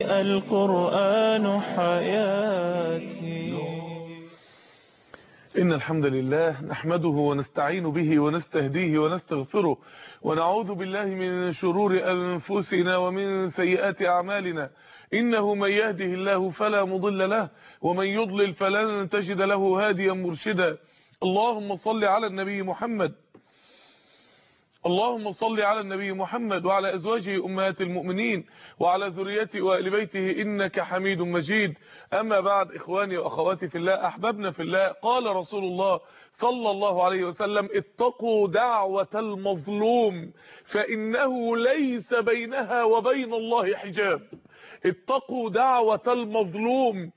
القرآن حياتي إن الحمد لله نحمده ونستعين به ونستهديه ونستغفره ونعوذ بالله من شرور أنفسنا ومن سيئات أعمالنا إنه من يهده الله فلا مضل له ومن يضلل فلن تجد له هاديا مرشدا اللهم صل على النبي محمد اللهم صل على النبي محمد وعلى أزواجه أمهات المؤمنين وعلى ذريته وآل بيته إنك حميد مجيد أما بعد إخواني وأخواتي في الله أحببنا في الله قال رسول الله صلى الله عليه وسلم اتقوا دعوة المظلوم فإنه ليس بينها وبين الله حجاب اتقوا دعوة المظلوم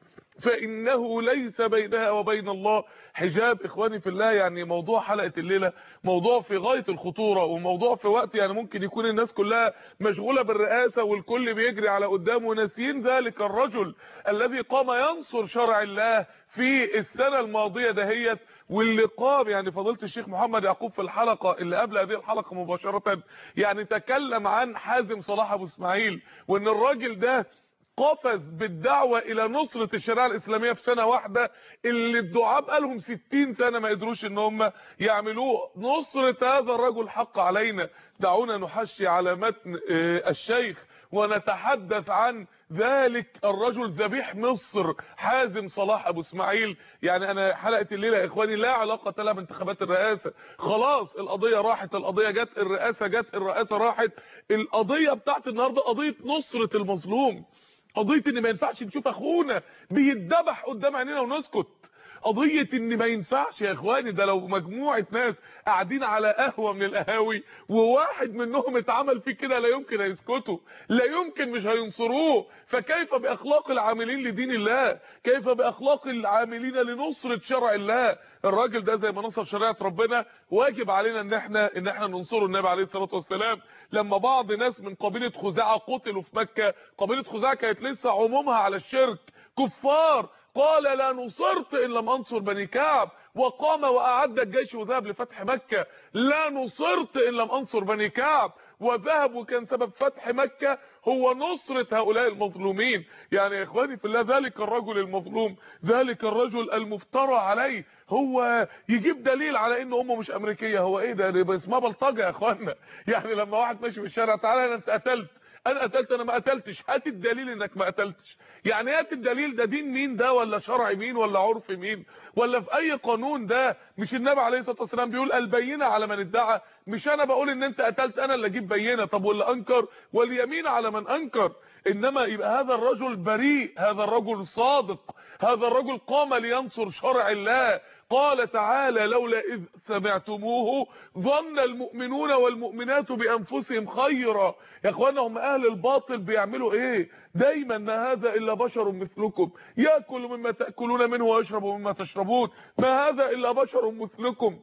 فإنه ليس بينها وبين الله حجاب إخواني في الله يعني موضوع حلقة الليلة موضوع في غاية الخطورة وموضوع في وقت يعني ممكن يكون الناس كلها مشغولة بالرئاسة والكل بيجري على قدامه ناسيين ذلك الرجل الذي قام ينصر شرع الله في السنة الماضية دهيت واللي قام يعني فضيله الشيخ محمد يعقوب في الحلقة اللي قبل هذه الحلقة مباشرة يعني تكلم عن حازم صلاح ابو اسماعيل وان الراجل ده قفز بالدعوة الى نصرة الشريعة الاسلامية في سنة واحدة اللي الدعاء بقالهم 60 سنة ما قدروش ان هم يعملوه نصرة هذا الرجل حق علينا دعونا نحشي على متن الشيخ ونتحدث عن ذلك الرجل ذبيح مصر حازم صلاح ابو اسماعيل يعني انا حلقه الليله يا اخواني لا علاقه لها بانتخابات الرئاسه خلاص القضيه راحت القضيه جت الرئاسه جت الرئاسه راحت القضيه بتاعت النهارده قضيه نصره المظلوم قضيه ان ما ينفعش نشوف اخونا بيتذبح قدام عينينا ونسكت قضية ان ما ينفعش يا اخواني ده لو مجموعة ناس قاعدين على قهوة من القهاوي وواحد منهم اتعمل فيه كده لا يمكن هيسكتوا لا يمكن مش هينصروه فكيف باخلاق العاملين لدين الله كيف باخلاق العاملين لنصرة شرع الله الراجل ده زي ما نصر شريعة ربنا واجب علينا ان احنا ان احنا ننصره النبي عليه الصلاة والسلام لما بعض ناس من قبيلة خزاعة قتلوا في مكة قبيلة خزاعة كانت لسه عمومها على الشرك كفار قال لا نصرت ان لم انصر بني كعب وقام واعد الجيش وذهب لفتح مكة لا نصرت ان لم انصر بني كعب وذهب وكان سبب فتح مكة هو نصرة هؤلاء المظلومين يعني يا اخواني في الله ذلك الرجل المظلوم ذلك الرجل المفترى عليه هو يجيب دليل على ان امه مش امريكيه هو ايه ده اسمها بلطجه يا اخوانا يعني لما واحد ماشي في الشارع تعالى انت قتلت انا قتلت انا ما قتلتش هات الدليل انك ما قتلتش يعني هات الدليل ده دين مين ده ولا شرع مين ولا عرف مين ولا في اي قانون ده مش النبي عليه الصلاه والسلام بيقول البينه على من ادعى مش انا بقول ان انت قتلت انا اللي اجيب بينه طب واللي انكر واليمين على من انكر انما يبقى هذا الرجل بريء هذا الرجل صادق هذا الرجل قام لينصر شرع الله قال تعالى لولا إذ سمعتموه ظن المؤمنون والمؤمنات بأنفسهم خيرا يا اخوانا هم أهل الباطل بيعملوا ايه دايما ما هذا إلا بشر مثلكم يأكل مما تأكلون منه ويشرب مما تشربون ما هذا إلا بشر مثلكم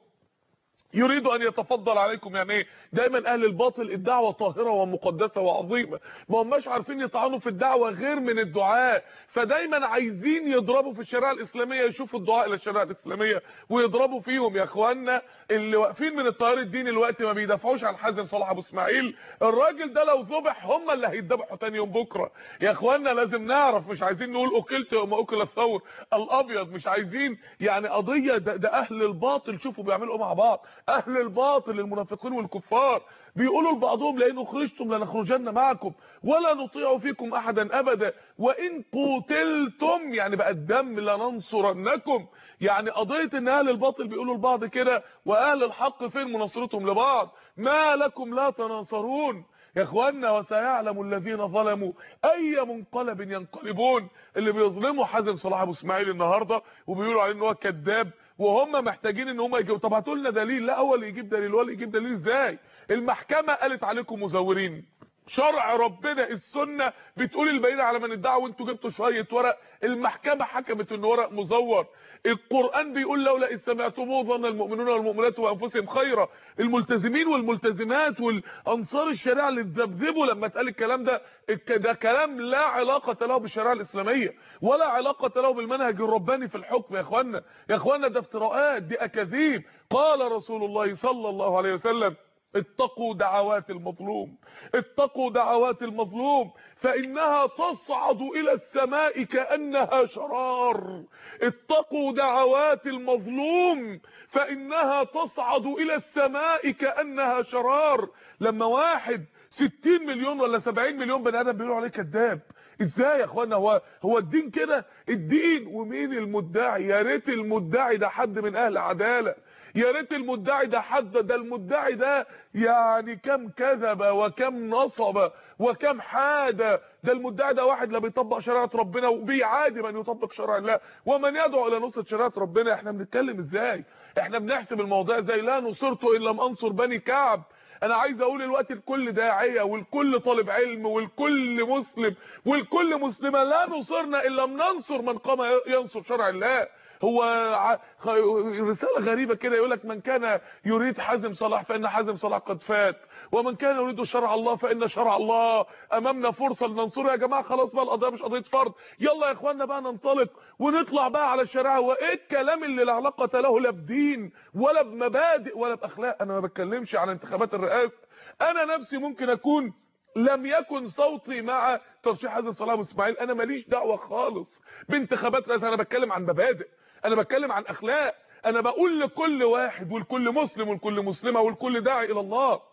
يريد ان يتفضل عليكم يعني ايه دايما اهل الباطل الدعوه طاهره ومقدسه وعظيمه ما هماش عارفين يطعنوا في الدعوه غير من الدعاء فدايما عايزين يضربوا في الشريعه الاسلاميه يشوفوا الدعاء الى الشريعه الاسلاميه ويضربوا فيهم يا اخوانا اللي واقفين من التيار الديني الوقت ما بيدافعوش عن حازم صلاح ابو اسماعيل الراجل ده لو ذبح هم اللي هيتذبحوا تاني يوم بكره يا اخوانا لازم نعرف مش عايزين نقول اكلت وما اكل الثور الابيض مش عايزين يعني قضيه ده, ده اهل الباطل شوفوا بيعملوا ايه مع بعض اهل الباطل المنافقين والكفار بيقولوا لبعضهم لئن اخرجتم لنخرجن معكم ولا نطيع فيكم احدا ابدا وان قتلتم يعني بقى الدم لننصرنكم يعني قضيه ان اهل الباطل بيقولوا لبعض كده واهل الحق فين مناصرتهم لبعض ما لكم لا تناصرون يا اخوانا وسيعلم الذين ظلموا اي منقلب ينقلبون اللي بيظلموا حازم صلاح ابو اسماعيل النهارده وبيقولوا عليه ان هو كذاب وهم محتاجين ان هم يجيبوا طب هاتوا لنا دليل لا هو اللي يجيب دليل ولا يجيب دليل ازاي المحكمه قالت عليكم مزورين شرع ربنا السنه بتقول البينه على من ادعى وانتوا جبتوا شويه ورق المحكمه حكمت ان ورق مزور القران بيقول لولا اذ سمعتموه ظن المؤمنون والمؤمنات وانفسهم خيرا الملتزمين والملتزمات والانصار الشريعه اللي اتذبذبوا لما اتقال الكلام ده ده كلام لا علاقه له بالشريعه الاسلاميه ولا علاقه له بالمنهج الرباني في الحكم يا اخوانا يا اخوانا ده افتراءات دي اكاذيب قال رسول الله صلى الله عليه وسلم اتقوا دعوات المظلوم اتقوا دعوات المظلوم فإنها تصعد إلى السماء كأنها شرار اتقوا دعوات المظلوم فإنها تصعد إلى السماء كأنها شرار لما واحد 60 مليون ولا 70 مليون بني ادم بيقولوا عليه كذاب ازاي يا اخوانا هو هو الدين كده الدين ومين المدعي يا ريت المدعي ده حد من اهل عداله يا ريت المدعي ده حد ده المدعي ده يعني كم كذب وكم نصب وكم حاد ده المدعي ده واحد لا بيطبق شريعه ربنا وبيعادي من يطبق شرع الله ومن يدعو الى نصره شريعه ربنا احنا بنتكلم ازاي احنا بنحسب الموضوع ازاي لا نصرت الا لم انصر بني كعب انا عايز اقول الوقت لكل داعيه ولكل طالب علم ولكل مسلم ولكل مسلمه لا نصرنا الا لم ننصر من قام ينصر شرع الله هو رساله غريبه كده يقول لك من كان يريد حازم صلاح فان حازم صلاح قد فات ومن كان يريد شرع الله فان شرع الله امامنا فرصه لننصره يا جماعه خلاص بقى القضيه مش قضيه فرض يلا يا اخوانا بقى ننطلق ونطلع بقى على الشريعه وايه الكلام اللي لا علاقه له لا بدين ولا بمبادئ ولا باخلاق انا ما بتكلمش عن انتخابات الرئاسه انا نفسي ممكن اكون لم يكن صوتي مع ترشيح حازم صلاح واسماعيل انا ماليش دعوه خالص بانتخابات رئاسه انا بتكلم عن مبادئ انا بتكلم عن اخلاق انا بقول لكل واحد ولكل مسلم ولكل مسلمه ولكل داعي الى الله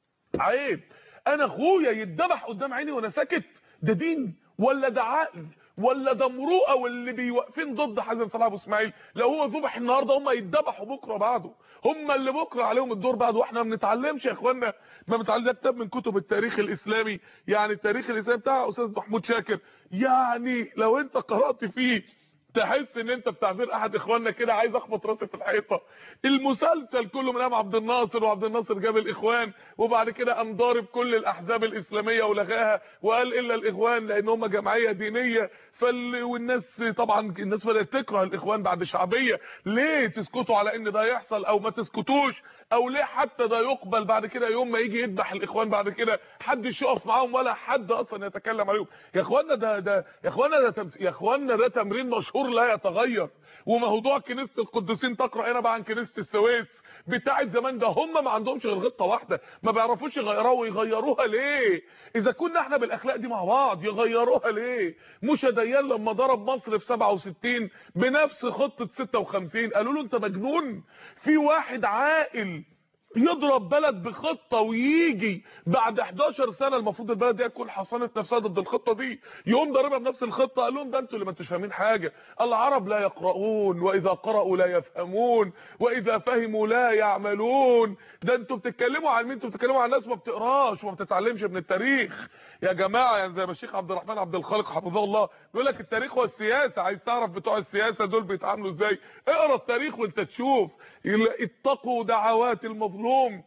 عيب انا اخويا يتذبح قدام عيني وانا ساكت ده دين ولا ده عقل ولا ده مروءه واللي بيوقفين ضد حازم صلاح ابو اسماعيل لو هو ذبح النهارده هم يتذبحوا بكره بعده هم اللي بكره عليهم الدور بعده واحنا ما بنتعلمش يا اخوانا ما بنتعلم ده كتاب من كتب التاريخ الاسلامي يعني التاريخ الاسلامي بتاع استاذ محمود شاكر يعني لو انت قرات فيه تحس ان انت بتعبير احد اخواننا كده عايز اخبط راسي في الحيطه المسلسل كله من ايام عبد الناصر وعبد الناصر جاب الاخوان وبعد كده قام ضارب كل الاحزاب الاسلاميه ولغاها وقال الا الاخوان لان هم جمعيه دينيه فال والناس طبعا الناس بدات تكره الاخوان بعد شعبيه ليه تسكتوا على ان ده يحصل او ما تسكتوش او ليه حتى ده يقبل بعد كده يوم ما يجي يذبح الاخوان بعد كده حدش يقف معاهم ولا حد اصلا يتكلم عليهم يا اخوانا ده ده يا اخوانا ده تمس... يا اخوانا ده تمرين مشهور لا يتغير وموضوع كنيسه القديسين تقرا هنا بقى عن كنيسه السويس بتاعت زمان ده هم ما عندهمش غير غطه واحده ما بيعرفوش يغيروها ويغيروها ليه اذا كنا احنا بالاخلاق دي مع بعض يغيروها ليه مش ديان لما ضرب مصر في 67 بنفس خطه 56 قالوا له انت مجنون في واحد عاقل يضرب بلد بخطة ويجي بعد 11 سنة المفروض البلد دي تكون حصنت نفسها ضد الخطة دي يقوم ضاربها بنفس الخطة قال لهم ده انتوا اللي ما انتوش فاهمين حاجة العرب لا يقرؤون واذا قرأوا لا يفهمون واذا فهموا لا يعملون ده انتوا بتتكلموا عن مين انتوا بتتكلموا عن ناس ما بتقراش وما بتتعلمش من التاريخ يا جماعة يعني زي ما الشيخ عبد الرحمن عبد الخالق حفظه الله بيقول لك التاريخ هو السياسة عايز تعرف بتوع السياسة دول بيتعاملوا ازاي اقرا التاريخ وانت تشوف اتقوا دعوات المظلوم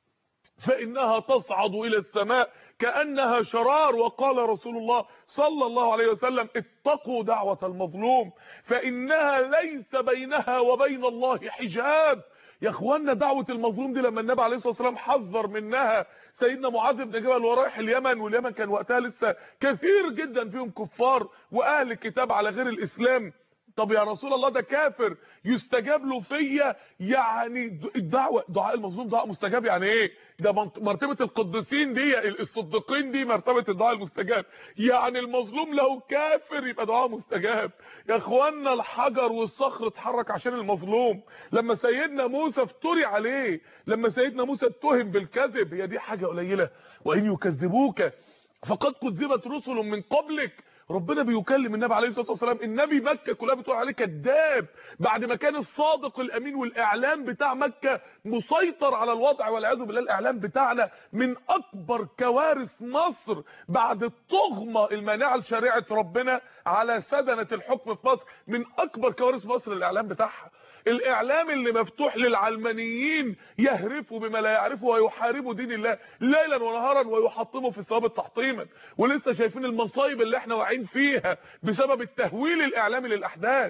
فإنها تصعد إلى السماء كأنها شرار وقال رسول الله صلى الله عليه وسلم اتقوا دعوة المظلوم فإنها ليس بينها وبين الله حجاب يا اخوانا دعوه المظلوم دي لما النبي عليه الصلاه والسلام حذر منها سيدنا معاذ بن جبل ورايح اليمن واليمن كان وقتها لسه كثير جدا فيهم كفار واهل الكتاب على غير الاسلام طب يا رسول الله ده كافر يستجاب له فيا يعني الدعوه دعاء المظلوم دعاء مستجاب يعني ايه ده مرتبه القديسين دي الصديقين دي مرتبه الدعاء المستجاب يعني المظلوم لو كافر يبقى دعاء مستجاب يا اخوانا الحجر والصخر اتحرك عشان المظلوم لما سيدنا موسى افتري عليه لما سيدنا موسى اتهم بالكذب هي دي حاجه قليله وان يكذبوك فقد كذبت رسل من قبلك ربنا بيكلم النبي عليه الصلاه والسلام النبي مكه كلها بتقول عليه كذاب بعد ما كان الصادق الامين والاعلام بتاع مكه مسيطر على الوضع والعياذ بالله الاعلام بتاعنا من اكبر كوارث مصر بعد الطغمه المانعه لشريعه ربنا على سدنه الحكم في مصر من اكبر كوارث مصر الاعلام بتاعها الاعلام اللي مفتوح للعلمانيين يهرفوا بما لا يعرفوا ويحاربوا دين الله ليلا ونهارا ويحطموا في الثوابت تحطيما ولسه شايفين المصايب اللي احنا واقعين فيها بسبب التهويل الاعلامي للاحداث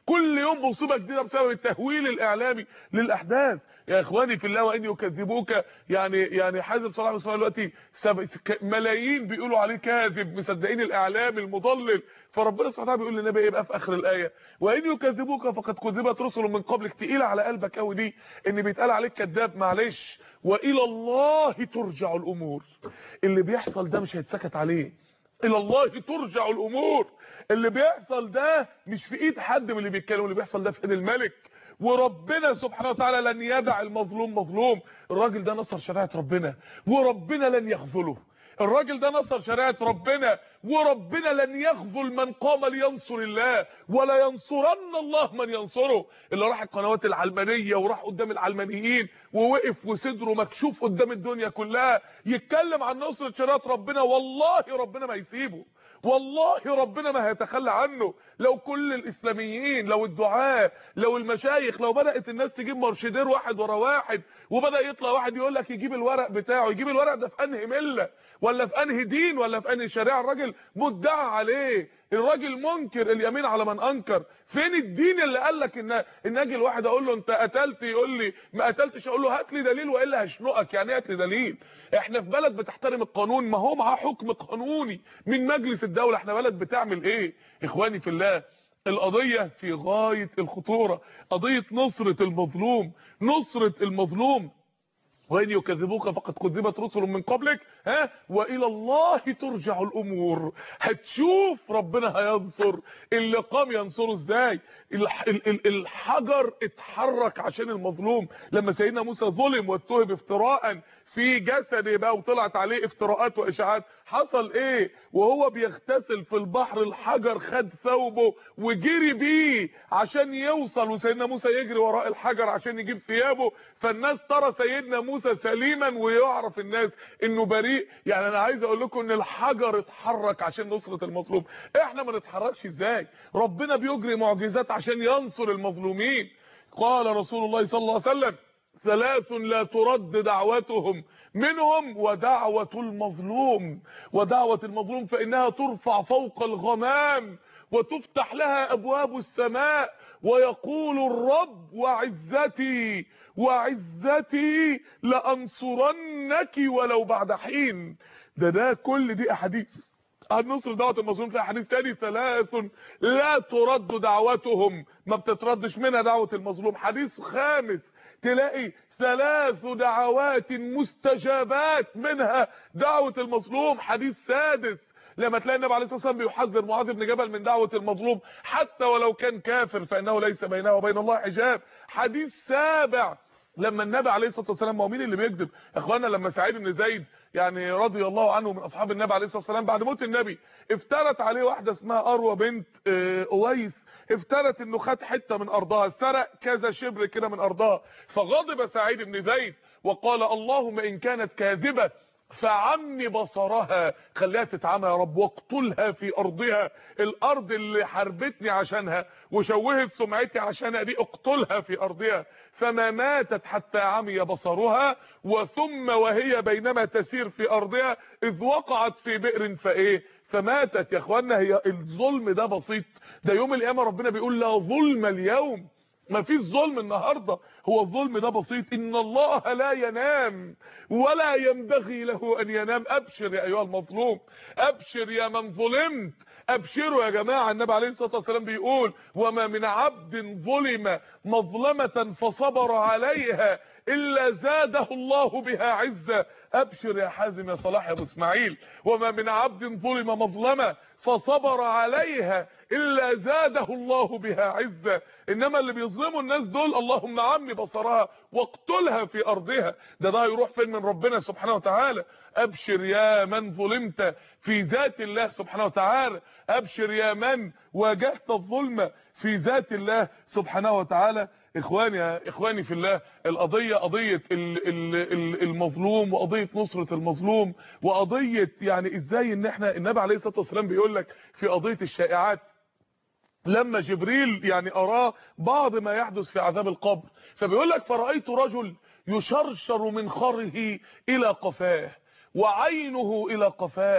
كل يوم مصيبه جديده بسبب التهويل الاعلامي للاحداث يا اخواني في الله وان يكذبوك يعني يعني حازم صلاح بن دلوقتي ملايين بيقولوا عليه كاذب مصدقين الاعلام المضلل فربنا سبحانه وتعالى بيقول للنبي ايه بقى في اخر الايه وان يكذبوك فقد كذبت رسل من قبلك تقيله على قلبك قوي دي ان بيتقال عليك كذاب معلش والى الله ترجع الامور اللي بيحصل ده مش هيتسكت عليه الى الله ترجع الامور اللي بيحصل ده مش في ايد حد من اللي بيتكلم اللي بيحصل ده في ايد الملك وربنا سبحانه وتعالى لن يدع المظلوم مظلوم الراجل ده نصر شريعه ربنا وربنا لن يخذله الراجل ده نصر شريعه ربنا وربنا لن يخذل من قام لينصر الله ولا ينصرن الله من ينصره اللي راح القنوات العلمانيه وراح قدام العلمانيين ووقف وصدره مكشوف قدام الدنيا كلها يتكلم عن نصره شريعه ربنا والله ربنا ما يسيبه والله ربنا ما هيتخلى عنه لو كل الاسلاميين لو الدعاة لو المشايخ لو بدأت الناس تجيب مرشدير واحد ورا واحد وبدأ يطلع واحد يقول لك يجيب الورق بتاعه يجيب الورق ده في انهي ملة ولا في انهي دين ولا في انهي شريعه الراجل مدعى عليه الراجل منكر اليمين على من انكر فين الدين اللي قال لك ان ان اجي الواحد اقول له انت قتلت يقول لي ما قتلتش اقول له هات لي دليل والا هشنقك يعني هات لي دليل احنا في بلد بتحترم القانون ما هو معاه حكم قانوني من مجلس الدوله احنا بلد بتعمل ايه اخواني في الله القضيه في غايه الخطوره قضيه نصره المظلوم نصره المظلوم وإن يكذبوك فقد كذبت رسل من قبلك ها وإلى الله ترجع الأمور هتشوف ربنا هينصر اللي قام ينصره ازاي الحجر اتحرك عشان المظلوم لما سيدنا موسى ظلم واتهم افتراء في جسده بقى وطلعت عليه افتراءات واشاعات حصل ايه وهو بيغتسل في البحر الحجر خد ثوبه وجري بيه عشان يوصل وسيدنا موسى يجري وراء الحجر عشان يجيب ثيابه فالناس ترى سيدنا موسى سليما ويعرف الناس انه بريء يعني انا عايز اقول لكم ان الحجر اتحرك عشان نصرة المظلوم احنا ما نتحركش ازاي ربنا بيجري معجزات عشان ينصر المظلومين قال رسول الله صلى الله عليه وسلم ثلاث لا ترد دعوتهم منهم ودعوة المظلوم ودعوة المظلوم فإنها ترفع فوق الغمام وتفتح لها أبواب السماء ويقول الرب وعزتي وعزتي لأنصرنك ولو بعد حين ده ده كل دي أحاديث عن نصر دعوة المظلوم في حديث تاني ثلاث لا ترد دعوتهم ما بتتردش منها دعوة المظلوم حديث خامس تلاقي ثلاث دعوات مستجابات منها دعوة المظلوم حديث سادس لما تلاقي النبي عليه الصلاه والسلام بيحذر معاذ بن جبل من دعوه المظلوم حتى ولو كان كافر فانه ليس بينه وبين الله حجاب حديث سابع لما النبي عليه الصلاه والسلام هو مين اللي بيكذب اخوانا لما سعيد بن زيد يعني رضي الله عنه من اصحاب النبي عليه الصلاه والسلام بعد موت النبي افترت عليه واحده اسمها اروى بنت اويس افترت انه خد حته من ارضها سرق كذا شبر كده من ارضها فغضب سعيد بن زيد وقال اللهم ان كانت كاذبه فعمي بصرها خليها تتعمى يا رب واقتلها في ارضها الارض اللي حربتني عشانها وشوهت سمعتي عشانها دي اقتلها في ارضها فما ماتت حتى عمي بصرها وثم وهي بينما تسير في ارضها اذ وقعت في بئر فايه فماتت يا اخوانا هي الظلم ده بسيط ده يوم القيامه ربنا بيقول لا ظلم اليوم ما فيش ظلم النهارده هو الظلم ده بسيط ان الله لا ينام ولا ينبغي له ان ينام ابشر يا ايها المظلوم ابشر يا من ظلمت ابشروا يا جماعه النبي عليه الصلاه والسلام بيقول وما من عبد ظلم مظلمه فصبر عليها الا زاده الله بها عزه ابشر يا حازم يا صلاح يا ابو اسماعيل وما من عبد ظلم مظلمه فصبر عليها الا زاده الله بها عزه انما اللي بيظلموا الناس دول اللهم عمي بصرها واقتلها في ارضها ده ده هيروح فين من ربنا سبحانه وتعالى ابشر يا من ظلمت في ذات الله سبحانه وتعالى ابشر يا من واجهت الظلم في ذات الله سبحانه وتعالى اخواني يا اخواني في الله القضيه قضيه ال ال ال المظلوم وقضيه نصره المظلوم وقضيه يعني ازاي ان احنا النبي عليه الصلاه والسلام بيقول لك في قضيه الشائعات لما جبريل يعني اراه بعض ما يحدث في عذاب القبر فبيقول لك فرايت رجل يشرشر من خره الى قفاه وعينه الى قفاه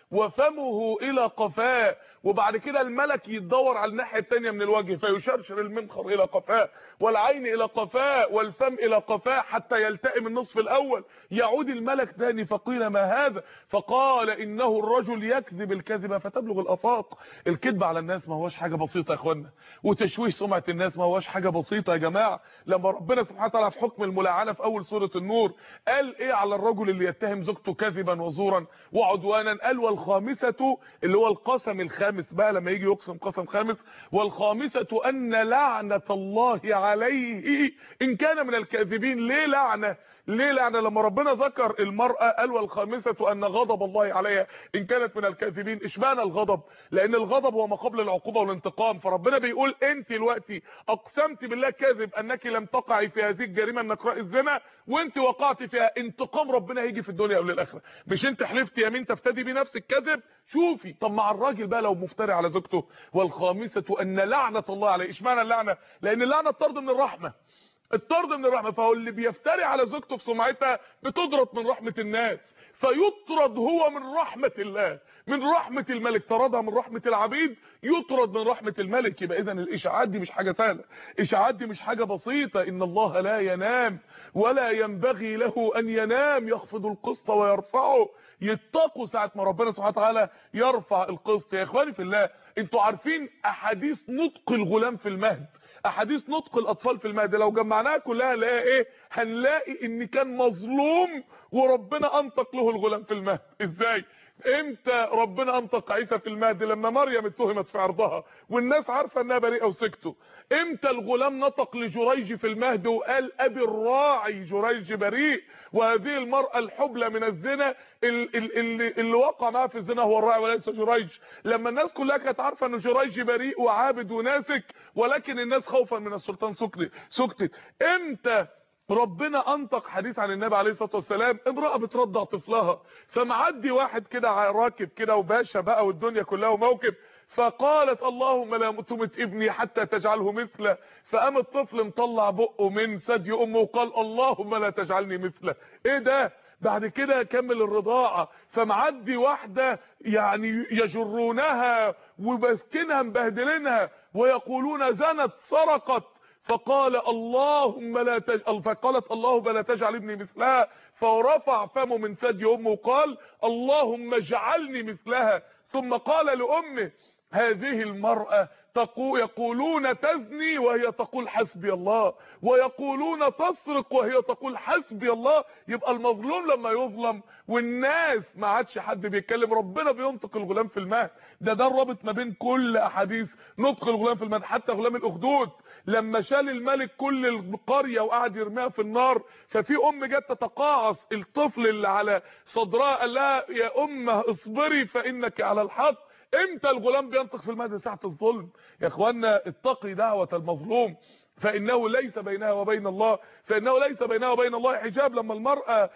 وفمه الى قفاه وبعد كده الملك يتدور على الناحيه الثانيه من الوجه فيشرشر المنخر الى قفاه والعين الى قفاه والفم الى قفاه حتى يلتئم النصف الاول يعود الملك ثاني فقيل ما هذا فقال انه الرجل يكذب الكذبه فتبلغ الافاق الكذب على الناس ما هوش حاجه بسيطه يا اخوانا وتشويه سمعه الناس ما هوش حاجه بسيطه يا جماعه لما ربنا سبحانه وتعالى في حكم الملاعنه في اول سوره النور قال ايه على الرجل اللي يتهم زوجته كذبا وزورا وعدوانا قال والخامسه اللي هو القسم الخامس بقى لما يجي يقسم قسم خامس والخامسه ان لعنه الله عليه ان كان من الكاذبين ليه لعنه ليه لعنه لما ربنا ذكر المرأة قال والخامسة ان غضب الله عليها ان كانت من الكاذبين اشمعنى الغضب لان الغضب هو ما قبل العقوبة والانتقام فربنا بيقول انت دلوقتي اقسمت بالله كاذب انك لم تقعي في هذه الجريمة النكراء الزنا وانت وقعت فيها انتقام ربنا هيجي في الدنيا قبل الاخره مش انت حلفت يمين تفتدي بنفسك كذب شوفي طب مع الراجل بقى لو مفتري على زوجته والخامسة ان لعنة الله عليه اشمعنى اللعنة لان اللعنة طرد من الرحمة الطرد من الرحمه فهو اللي بيفتري على زوجته في سمعتها بتضرب من رحمه الناس فيطرد هو من رحمه الله من رحمه الملك طردها من رحمه العبيد يطرد من رحمه الملك يبقى اذا الاشاعات دي مش حاجه سهله الاشاعات دي مش حاجه بسيطه ان الله لا ينام ولا ينبغي له ان ينام يخفض القسط ويرفعه يتقوا ساعه ما ربنا سبحانه وتعالى يرفع القسط يا اخواني في الله انتوا عارفين احاديث نطق الغلام في المهد احاديث نطق الاطفال في المهد لو جمعناها كلها نلاقي ايه هنلاقي ان كان مظلوم وربنا انطق له الغلام في المهد ازاي امتى ربنا انطق عيسى في المهد لما مريم اتهمت في عرضها والناس عارفه انها بريئه وسكتوا امتى الغلام نطق لجريج في المهد وقال ابي الراعي جريج بريء وهذه المراه الحبلى من الزنا اللي, اللي وقع معها في الزنا هو الراعي وليس جريج لما الناس كلها كانت عارفه ان جريج بريء وعابد وناسك ولكن الناس خوفا من السلطان سكتت سكتت امتى ربنا انطق حديث عن النبي عليه الصلاه والسلام امراه بترضع طفلها فمعدي واحد كده راكب كده وباشا بقى والدنيا كلها وموكب فقالت اللهم لا تمت ابني حتى تجعله مثله فقام الطفل مطلع بقه من ثدي امه وقال اللهم لا تجعلني مثله ايه ده بعد كده كمل الرضاعة فمعدي واحدة يعني يجرونها وبسكنها مبهدلينها ويقولون زنت سرقت فقال اللهم لا تجعل فقالت اللهم لا تجعل ابني مثلها فرفع فمه من ثدي امه وقال اللهم اجعلني مثلها ثم قال لامه هذه المرأة تقول يقولون تزني وهي تقول حسبي الله ويقولون تسرق وهي تقول حسبي الله يبقى المظلوم لما يظلم والناس ما عادش حد بيتكلم ربنا بينطق الغلام في المهد ده ده الرابط ما بين كل احاديث نطق الغلام في المهد حتى غلام الاخدود لما شال الملك كل القريه وقعد يرميها في النار ففي ام جت تتقاعس الطفل اللي على صدرها قال لها يا امه اصبري فانك على الحق امتى الغلام بينطق في المهد ساعه الظلم يا اخوانا اتقي دعوه المظلوم فانه ليس بينها وبين الله فانه ليس بينها وبين الله حجاب لما المراه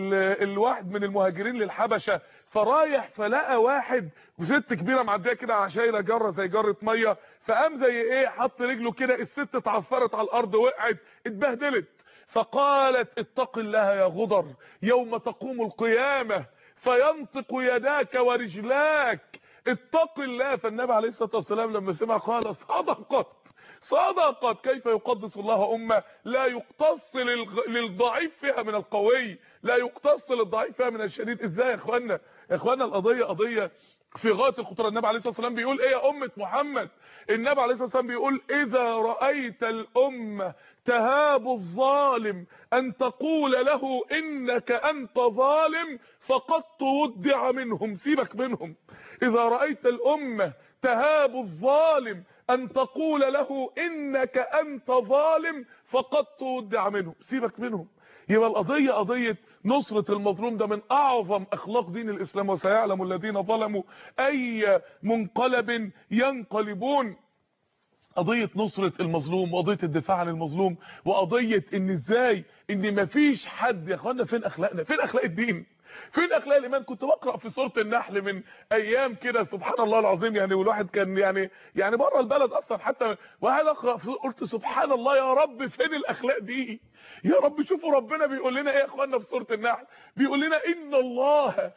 الواحد من المهاجرين للحبشه فرايح فلقى واحد وست كبيره معديه كده عشايره جره زي جره ميه فقام زي ايه حط رجله كده الست اتعفرت على الارض وقعت اتبهدلت فقالت اتق الله يا غدر يوم تقوم القيامه فينطق يداك ورجلاك اتق الله فالنبي عليه الصلاه والسلام لما سمع قال صدقت صدقت كيف يقدس الله امه لا يقتص للضعيف فيها من القوي لا يقتص للضعيف فيها من الشديد ازاي يا اخوانا يا اخوانا القضيه قضيه في غايه الخطوره النبي عليه الصلاه والسلام بيقول ايه يا امه محمد النبي عليه الصلاه والسلام بيقول اذا رايت الامه تهاب الظالم ان تقول له انك انت ظالم فقد تودع منهم سيبك منهم اذا رايت الامه تهاب الظالم ان تقول له انك انت ظالم فقد تودع منهم سيبك منهم يبقى القضيه قضيه نصرة المظلوم ده من اعظم اخلاق دين الاسلام وسيعلم الذين ظلموا اي منقلب ينقلبون قضية نصرة المظلوم وقضية الدفاع عن المظلوم وقضية ان ازاي ان مفيش حد يا اخوانا فين اخلاقنا فين اخلاق الدين فين اخلاق الايمان كنت بقرا في سوره النحل من ايام كده سبحان الله العظيم يعني والواحد كان يعني يعني بره البلد اصلا حتى وهذا اقرا قلت سبحان الله يا رب فين الاخلاق دي يا رب شوفوا ربنا بيقول لنا ايه يا اخوانا في سوره النحل بيقول لنا ان الله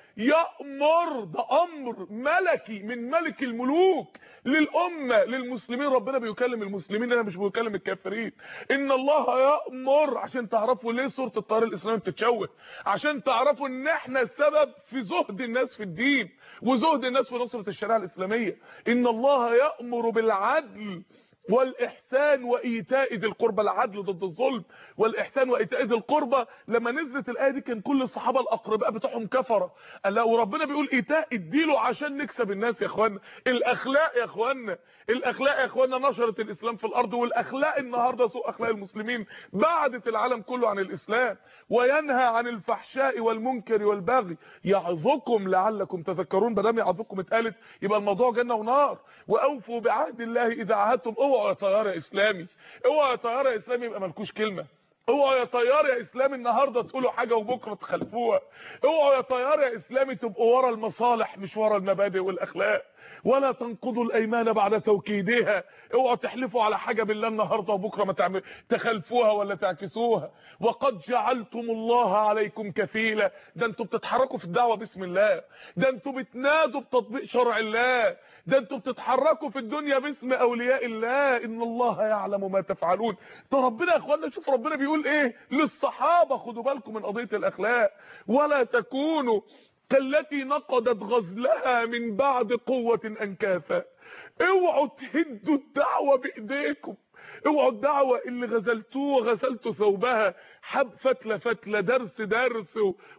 يأمر ده امر ملكي من ملك الملوك للامه للمسلمين ربنا بيكلم المسلمين انا مش بيكلم الكافرين ان الله يأمر عشان تعرفوا ليه سوره الطيار الاسلامي بتتشوه عشان تعرفوا ان احنا السبب في زهد الناس في الدين وزهد الناس في نصره الشريعه الاسلاميه ان الله يأمر بالعدل والاحسان وايتاء ذي القربى العدل ضد الظلم والاحسان وايتاء ذي القربى لما نزلت الايه دي كان كل الصحابه الاقرباء بتوعهم كفره قال لا وربنا بيقول ايتاء اديله عشان نكسب الناس يا اخوانا الاخلاق يا اخوانا الاخلاق يا اخوانا نشرت الاسلام في الارض والاخلاق النهارده سوء اخلاق المسلمين بعدت العالم كله عن الاسلام وينهى عن الفحشاء والمنكر والبغي يعظكم لعلكم تذكرون ما دام يعظكم اتقالت يبقى الموضوع جنه ونار واوفوا بعهد الله اذا عاهدتم اوعوا يا طيار يا اسلامي اوعوا يا طيار يا اسلامي يبقى مالكوش كلمه اوعوا يا طيار يا اسلامي النهارده تقولوا حاجه وبكره تخلفوها اوعوا يا طيار يا اسلامي تبقوا ورا المصالح مش ورا المبادئ والاخلاق ولا تنقضوا الايمان بعد توكيدها اوعوا تحلفوا على حاجه بالله النهارده وبكره ما تعمل تخلفوها ولا تعكسوها وقد جعلتم الله عليكم كفيلا ده انتوا بتتحركوا في الدعوه بسم الله ده انتوا بتنادوا بتطبيق شرع الله ده انتوا بتتحركوا في الدنيا باسم اولياء الله ان الله يعلم ما تفعلون ده ربنا يا اخوانا شوف ربنا بيقول ايه للصحابه خدوا بالكم من قضيه الاخلاق ولا تكونوا كالتي نقضت غزلها من بعد قوة انكاثا اوعوا تهدوا الدعوة بايديكم اوعوا الدعوة اللي غزلتوه غسلتوا ثوبها حب فتلة فتلة درس درس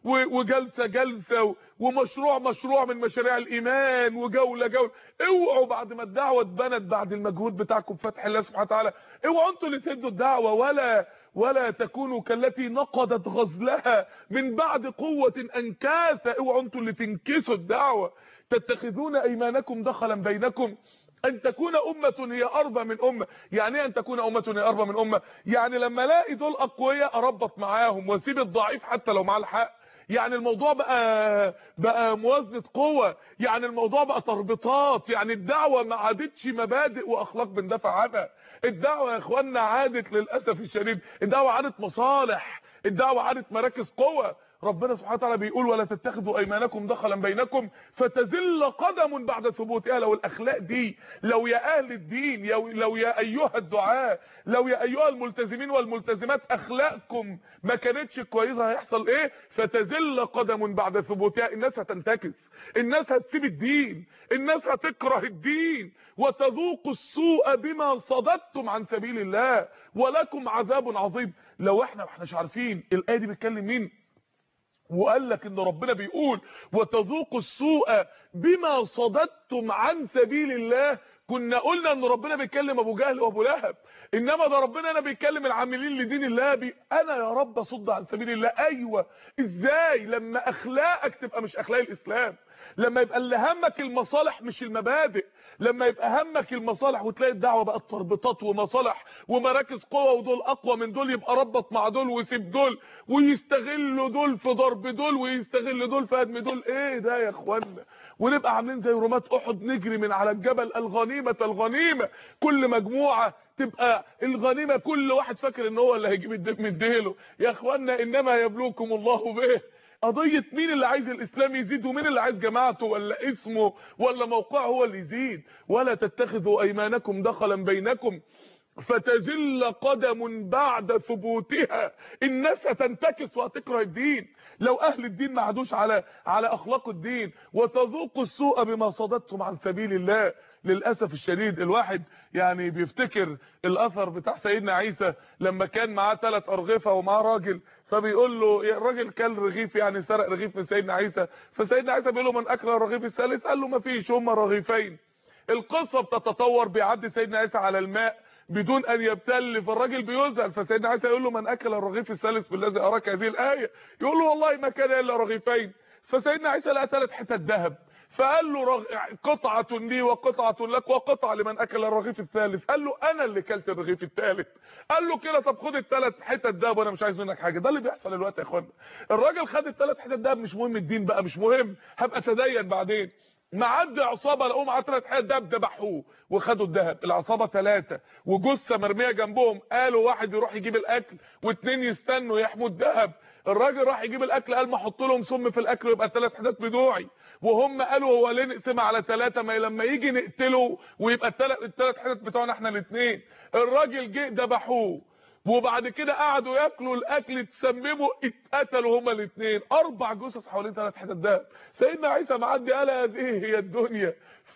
وجلسة جلسة ومشروع مشروع من مشاريع الايمان وجولة جولة اوعوا بعد ما الدعوة اتبنت بعد المجهود بتاعكم فتح الله سبحانه وتعالى اوعوا انتوا اللي تهدوا الدعوة ولا ولا تكونوا كالتي نقضت غزلها من بعد قوة انكاثا اوعوا انتوا اللي تنكسوا الدعوة تتخذون ايمانكم دخلا بينكم ان تكون امة هي اربى من امة يعني ايه ان تكون امة هي اربى من امة يعني لما الاقي دول اقوياء اربط معاهم واسيب الضعيف حتى لو معاه الحق يعني الموضوع بقى بقى موازنه قوه يعني الموضوع بقى تربطات يعني الدعوه ما عادتش مبادئ واخلاق بندافع عنها الدعوه يا اخوانا عادت للاسف الشديد الدعوه عادت مصالح الدعوه عادت مراكز قوه ربنا سبحانه وتعالى بيقول ولا تتخذوا ايمانكم دخلا بينكم فتزل قدم بعد ثبوتها لو الاخلاق دي لو يا اهل الدين لو يا ايها الدعاء لو يا ايها الملتزمين والملتزمات اخلاقكم ما كانتش كويسه هيحصل ايه فتزل قدم بعد ثبوتها الناس هتنتكس الناس هتسيب الدين الناس هتكره الدين وتذوقوا السوء بما صددتم عن سبيل الله ولكم عذاب عظيم لو احنا ما احناش عارفين الايه دي بتكلم مين وقال لك ان ربنا بيقول وتذوقوا السوء بما صددتم عن سبيل الله كنا قلنا ان ربنا بيتكلم ابو جهل وابو لهب انما ده ربنا انا بيتكلم العاملين لدين الله بي انا يا رب اصد عن سبيل الله ايوه ازاي لما اخلاقك تبقى مش اخلاق الاسلام لما يبقى اللي همك المصالح مش المبادئ لما يبقى همك المصالح وتلاقي الدعوه بقت تربطات ومصالح ومراكز قوه ودول اقوى من دول يبقى ربط مع دول ويسيب دول ويستغلوا دول في ضرب دول ويستغل دول في هدم دول ايه ده يا اخوانا ونبقى عاملين زي رماة احد نجري من على الجبل الغنيمه الغنيمه كل مجموعه تبقى الغنيمه كل واحد فاكر ان هو اللي هيجيب الدم من ديله يا اخوانا انما يبلوكم الله به قضية مين اللي عايز الاسلام يزيد ومين اللي عايز جماعته ولا اسمه ولا موقعه هو اللي يزيد ولا تتخذوا ايمانكم دخلا بينكم فتزل قدم بعد ثبوتها الناس هتنتكس وهتكره الدين لو اهل الدين ما عادوش على على اخلاق الدين وتذوقوا السوء بما صددتم عن سبيل الله للاسف الشديد الواحد يعني بيفتكر الاثر بتاع سيدنا عيسى لما كان معاه ثلاث ارغفه ومعاه راجل فبيقول له يا الراجل كل رغيف يعني سرق رغيف من سيدنا عيسى فسيدنا عيسى بيقول له من اكل الرغيف الثالث قال له ما فيش هما رغيفين القصه بتتطور بيعدي سيدنا عيسى على الماء بدون ان يبتل فالراجل بيزعل فسيدنا عيسى يقول له من اكل الرغيف الثالث بالذي اراك هذه الايه يقول له والله ما كان الا رغيفين فسيدنا عيسى لقى ثلاث حتت ذهب فقال له رغ... قطعه لي وقطعه لك وقطعه لمن اكل الرغيف الثالث قال له انا اللي كلت الرغيف الثالث قال له كده طب خد الثلاث حتت دهب وانا مش عايز منك حاجه ده اللي بيحصل دلوقتي يا اخوانا الراجل خد الثلاث حتت دهب مش مهم الدين بقى مش مهم هبقى اتدين بعدين معدي عصابه لقوهم معاه ثلاث حتت دهب ذبحوه وخدوا الذهب العصابه ثلاثه وجثه مرميه جنبهم قالوا واحد يروح يجيب الاكل واثنين يستنوا يحموا الذهب الراجل راح يجيب الاكل قال ما احط لهم سم في الاكل ويبقى الثلاث حتت بتوعي وهم قالوا هو ليه نقسمها على ثلاثه ما لما يجي نقتله ويبقى الثلاث الثلاث حتت بتوعنا احنا الاثنين الراجل جه ذبحوه وبعد كده قعدوا ياكلوا الاكل تسمموا اتقتلوا هما الاثنين اربع جثث حوالين ثلاث حتت دهب سيدنا عيسى معدي قال هذه هي الدنيا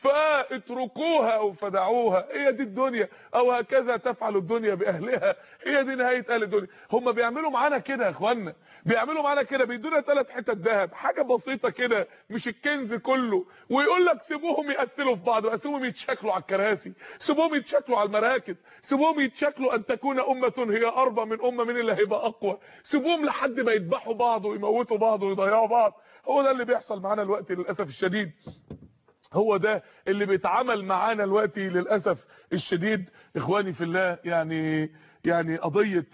فاتركوها او فدعوها هي دي الدنيا او هكذا تفعل الدنيا باهلها هي دي نهايه اهل الدنيا هم بيعملوا معانا كده يا اخوانا بيعملوا معانا كده بيدونا ثلاث حتت ذهب حاجه بسيطه كده مش الكنز كله ويقول لك سيبوهم يقتلوا في بعض سيبوهم يتشكلوا على الكراسي سيبوهم يتشكلوا على المراكز سيبوهم يتشكلوا ان تكون امه هي اربى من امه من اللي هيبقى اقوى سيبوهم لحد ما يذبحوا بعض ويموتوا بعض ويضيعوا بعض هو ده اللي بيحصل معانا الوقت للاسف الشديد هو ده اللي بيتعامل معانا دلوقتي للاسف الشديد اخواني في الله يعني يعني قضيه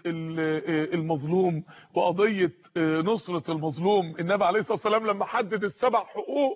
المظلوم وقضيه نصره المظلوم النبي عليه الصلاه والسلام لما حدد السبع حقوق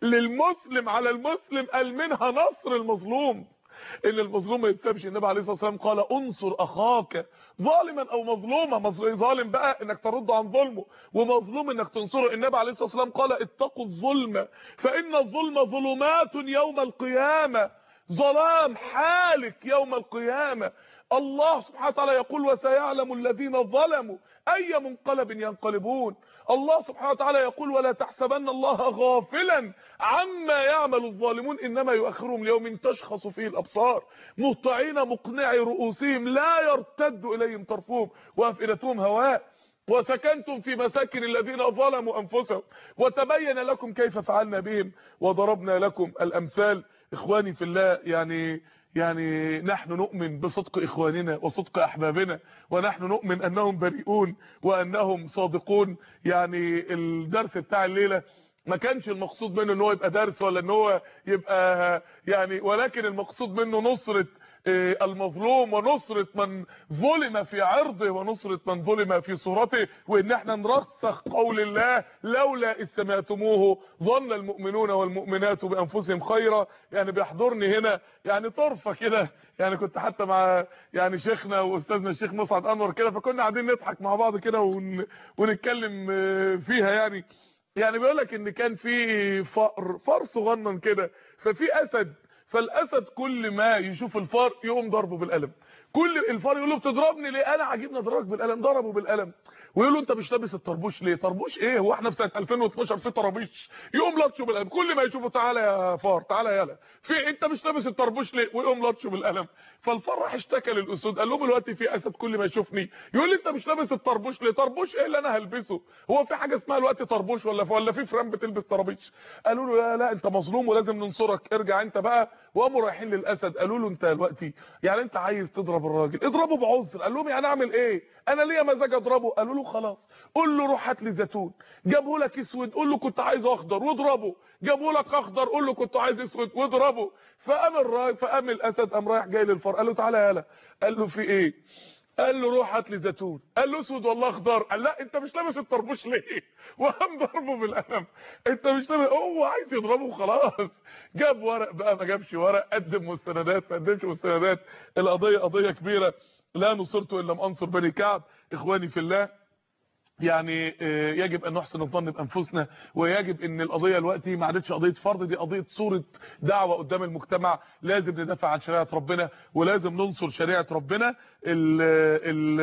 للمسلم على المسلم قال منها نصر المظلوم ان المظلوم ما يتسابش النبي عليه الصلاه والسلام قال انصر اخاك ظالما او مظلوما ظالم بقى انك ترد عن ظلمه ومظلوم انك تنصره النبي عليه الصلاه والسلام قال اتقوا الظلم فان الظلم ظلمات يوم القيامه ظلام حالك يوم القيامه الله سبحانه وتعالى يقول وسيعلم الذين ظلموا اي منقلب ينقلبون الله سبحانه وتعالى يقول ولا تحسبن الله غافلا عما يعمل الظالمون انما يؤخرهم ليوم تشخص فيه الابصار مهطعين مقنعي رؤوسهم لا يرتد اليهم طرفهم وافئدتهم هواء وسكنتم في مساكن الذين ظلموا انفسهم وتبين لكم كيف فعلنا بهم وضربنا لكم الامثال اخواني في الله يعني يعني نحن نؤمن بصدق اخواننا وصدق احبابنا ونحن نؤمن انهم بريئون وانهم صادقون يعني الدرس بتاع الليله ما كانش المقصود منه ان هو يبقى درس ولا ان هو يبقى يعني ولكن المقصود منه نصره المظلوم ونصرة من ظلم في عرضه ونصرة من ظلم في صورته وان احنا نرسخ قول الله لولا اذ سمعتموه ظن المؤمنون والمؤمنات بانفسهم خيرا يعني بيحضرني هنا يعني طرفه كده يعني كنت حتى مع يعني شيخنا واستاذنا الشيخ مسعد انور كده فكنا قاعدين نضحك مع بعض كده ون... ونتكلم فيها يعني يعني بيقول لك ان كان في فار فار صغنن كده ففي اسد فالاسد كل ما يشوف الفار يقوم ضربه بالقلم كل الفار يقول له بتضربني ليه انا عاجبني اضربك بالقلم ضربه بالقلم ويقول له انت مش لابس الطربوش ليه طربوش ايه هو احنا في سنه 2012 في طرابيش يقوم لطشه بالقلم كل ما يشوفه تعالى يا فار تعالى يالا في انت مش لابس الطربوش ليه ويقوم لطشه بالقلم فالفار راح اشتكى للاسود قال لهم دلوقتي في اسد كل ما يشوفني يقول لي انت مش لابس الطربوش ليه طربوش ايه اللي انا هلبسه هو في حاجه اسمها دلوقتي طربوش ولا ولا في فران بتلبس طرابيش قالوا له لا لا انت مظلوم ولازم ننصرك ارجع انت بقى وقاموا رايحين للاسد قالوا له انت دلوقتي يعني انت عايز تضرب الراجل اضربه بعذر قال لهم يعني اعمل ايه انا ليا مزاج اضربه قالوا له خلاص قول له روح هات لي زيتون جابوا لك اسود قول له كنت عايز اخضر واضربه جابوا لك اخضر قول له كنت عايز اسود واضربه فقام الراجل فقام الاسد قام رايح جاي للفار قال له تعالى يالا قال له في ايه قال له روح هات لي زيتون قال له اسود والله اخضر قال لا انت مش لابس الطربوش ليه وقام ضربه بالقلم انت مش لابس هو عايز يضربه خلاص جاب ورق بقى ما جابش ورق قدم مستندات ما قدمش مستندات القضيه قضيه كبيره لا نصرت الا لم انصر بني كعب اخواني في الله يعني يجب ان نحسن الظن بانفسنا ويجب ان القضيه دلوقتي ما عادتش قضيه فرض دي قضيه صوره دعوه قدام المجتمع لازم ندافع عن شريعه ربنا ولازم ننصر شريعه ربنا ال ال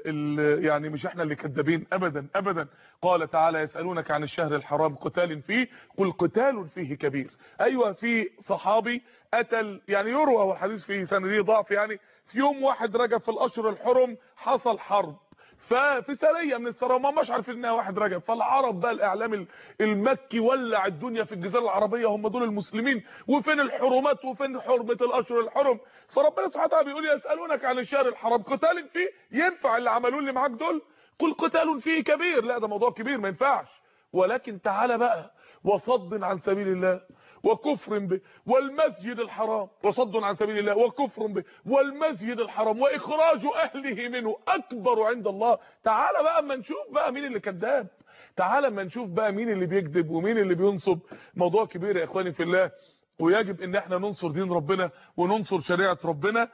ال يعني مش احنا اللي كذابين ابدا ابدا قال تعالى يسالونك عن الشهر الحرام قتال فيه قل قتال فيه كبير ايوه في صحابي قتل يعني يروى والحديث فيه سنديه ضعف يعني في يوم واحد رجب في الاشهر الحرم حصل حرب ففي سريه من السرايا ما مش عارفين انها واحد رجب فالعرب بقى الاعلام المكي ولع الدنيا في الجزيره العربيه هم دول المسلمين وفين الحرمات وفين حرمه الاشهر الحرم فربنا سبحانه وتعالى بيقول يسالونك عن الشهر الحرام قتال فيه ينفع اللي عملوه اللي معاك دول قل قتال فيه كبير لا ده موضوع كبير ما ينفعش ولكن تعالى بقى وصد عن سبيل الله وكفر به والمسجد الحرام وصد عن سبيل الله وكفر به والمسجد الحرام واخراج اهله منه اكبر عند الله تعالى بقى اما نشوف بقى مين اللي كذاب تعالى اما نشوف بقى مين اللي بيكذب ومين اللي بينصب موضوع كبير يا اخواني في الله ويجب ان احنا ننصر دين ربنا وننصر شريعه ربنا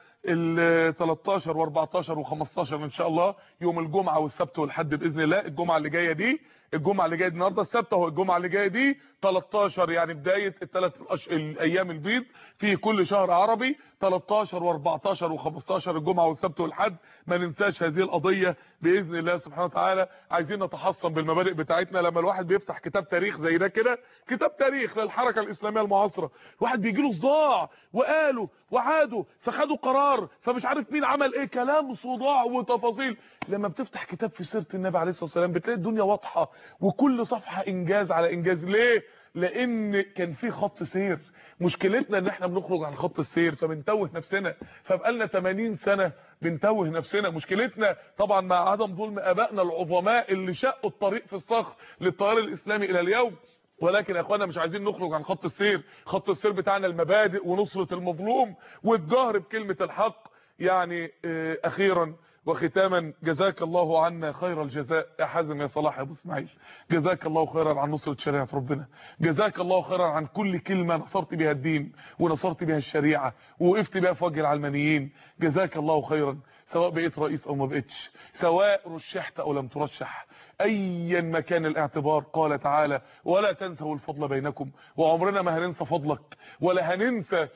ال 13 و14 و15 ان شاء الله يوم الجمعه والسبت والحد باذن الله الجمعه اللي جايه دي الجمعه اللي جايه النهارده السبت اهو الجمعه اللي جايه دي 13 يعني بدايه الثلاث الايام البيض في كل شهر عربي 13 و14 و15 الجمعه والسبت والحد ما ننساش هذه القضيه باذن الله سبحانه وتعالى عايزين نتحصن بالمبادئ بتاعتنا لما الواحد بيفتح كتاب تاريخ زي ده كده كتاب تاريخ للحركه الاسلاميه المعاصره الواحد بيجي له صداع وقالوا وعادوا فخدوا قرار فمش عارف مين عمل ايه كلام صداع وتفاصيل لما بتفتح كتاب في سيره النبي عليه الصلاه والسلام بتلاقي الدنيا واضحه وكل صفحه انجاز على انجاز ليه لان كان في خط سير مشكلتنا ان احنا بنخرج عن خط السير فبنتوه نفسنا فبقالنا 80 سنه بنتوه نفسنا مشكلتنا طبعا مع عدم ظلم ابائنا العظماء اللي شقوا الطريق في الصخر للتيار الاسلامي الى اليوم ولكن يا اخوانا مش عايزين نخرج عن خط السير خط السير بتاعنا المبادئ ونصرة المظلوم والجهر بكلمة الحق يعني اه اخيرا وختاما جزاك الله عنا خير الجزاء يا حازم يا صلاح يا ابو اسماعيل جزاك الله خيرا عن نصرة شريعة ربنا جزاك الله خيرا عن كل كلمة نصرت بها الدين ونصرت بها الشريعة ووقفت بها في وجه العلمانيين جزاك الله خيرا سواء بقيت رئيس او ما بقيتش سواء رشحت او لم ترشح ايا ما كان الاعتبار قال تعالى ولا تنسوا الفضل بينكم وعمرنا ما هننسى فضلك ولا هننسى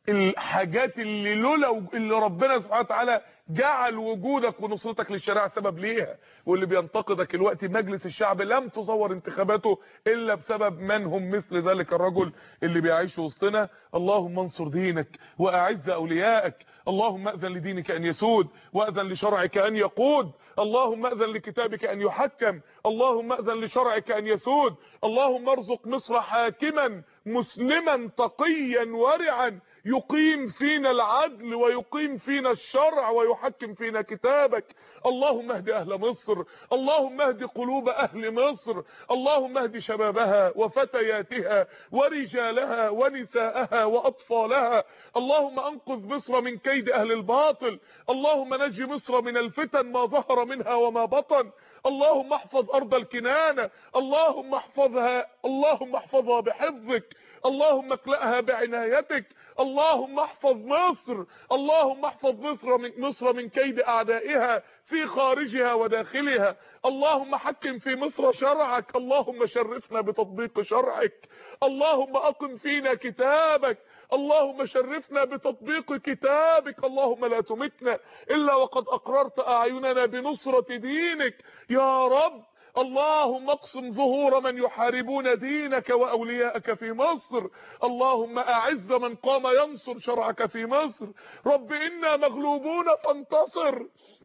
الحاجات اللي لولا اللي ربنا سبحانه وتعالى جعل وجودك ونصرتك للشريعه سبب ليها واللي بينتقدك الوقت مجلس الشعب لم تزور انتخاباته الا بسبب من هم مثل ذلك الرجل اللي بيعيش وسطنا اللهم انصر دينك واعز اوليائك اللهم اذن لدينك ان يسود واذن لشرعك ان يقود اللهم اذن لكتابك ان يحكم اللهم اذن لشرعك ان يسود اللهم ارزق مصر حاكما مسلما تقيا ورعا يقيم فينا العدل ويقيم فينا الشرع ويحكم فينا كتابك اللهم اهد اهل مصر اللهم اهد قلوب اهل مصر اللهم اهد شبابها وفتياتها ورجالها ونساءها واطفالها اللهم انقذ مصر من كيد اهل الباطل اللهم نج مصر من الفتن ما ظهر منها وما بطن اللهم احفظ ارض الكنانه اللهم احفظها اللهم احفظها بحفظك اللهم اكلأها بعنايتك اللهم احفظ مصر اللهم احفظ مصر من مصر من كيد اعدائها في خارجها وداخلها اللهم حكم في مصر شرعك اللهم شرفنا بتطبيق شرعك اللهم اقم فينا كتابك اللهم شرفنا بتطبيق كتابك اللهم لا تمتنا الا وقد اقررت اعيننا بنصرة دينك يا رب اللهم اقسم ظهور من يحاربون دينك واولياءك في مصر اللهم اعز من قام ينصر شرعك في مصر رب انا مغلوبون فانتصر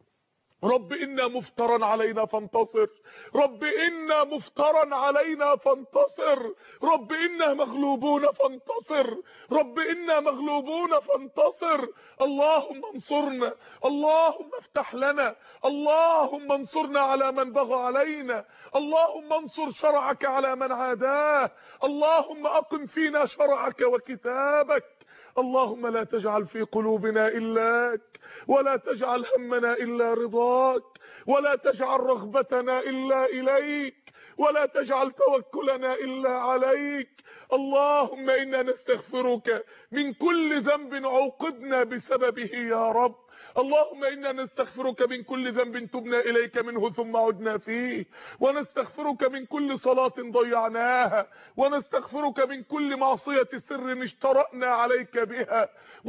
رب إنا مفترا علينا فانتصر رب إنا مفترا علينا فانتصر رب إنا مغلوبون فانتصر رب إنا مغلوبون فانتصر اللهم انصرنا اللهم افتح لنا اللهم انصرنا على من بغى علينا اللهم انصر شرعك على من عاداه اللهم أقم فينا شرعك وكتابك اللهم لا تجعل في قلوبنا إلاك ولا تجعل همنا إلا رضاك ولا تجعل رغبتنا إلا إليك ولا تجعل توكلنا إلا عليك اللهم إنا نستغفرك من كل ذنب عوقبنا بسببه يا رب اللهم إنا نستغفرك من كل ذنب تبنا إليك منه ثم عدنا فيه ونستغفرك من كل صلاة ضيعناها ونستغفرك من كل معصية سر اشترأنا عليك بها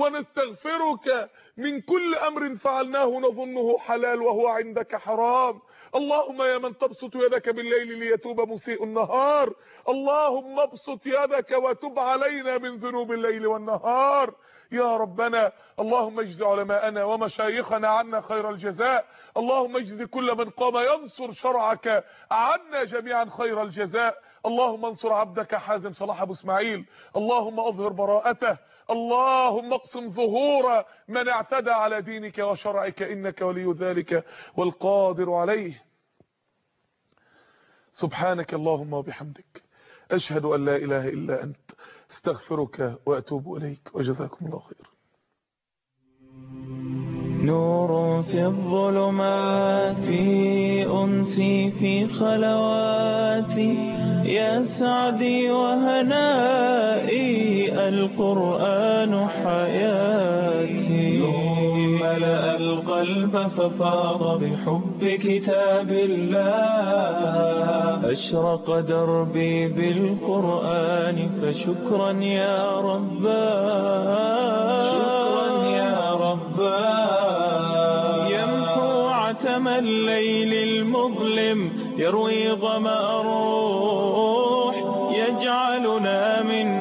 ونستغفرك من كل أمر فعلناه نظنه حلال وهو عندك حرام اللهم يا من تبسط يدك بالليل ليتوب مسيء النهار اللهم ابسط يدك وتب علينا من ذنوب الليل والنهار يا ربنا اللهم اجز علماءنا ومشايخنا عنا خير الجزاء اللهم اجز كل من قام ينصر شرعك عنا جميعا خير الجزاء اللهم انصر عبدك حازم صلاح ابو اسماعيل اللهم اظهر براءته اللهم اقسم ظهور من اعتدى على دينك وشرعك انك ولي ذلك والقادر عليه سبحانك اللهم وبحمدك أشهد أن لا إله إلا أنت استغفرك وأتوب إليك وجزاكم الله خير نور في الظلمات أنسي في خلواتي يا سعدي وهنائي القرآن حياتي ملأ القلب ففاض بحب كتاب الله أشرق دربي بالقرآن فشكرا يا رباه شكرا يا رباه يمحو عتم الليل المظلم يروي ظمأ الروح يجعلنا من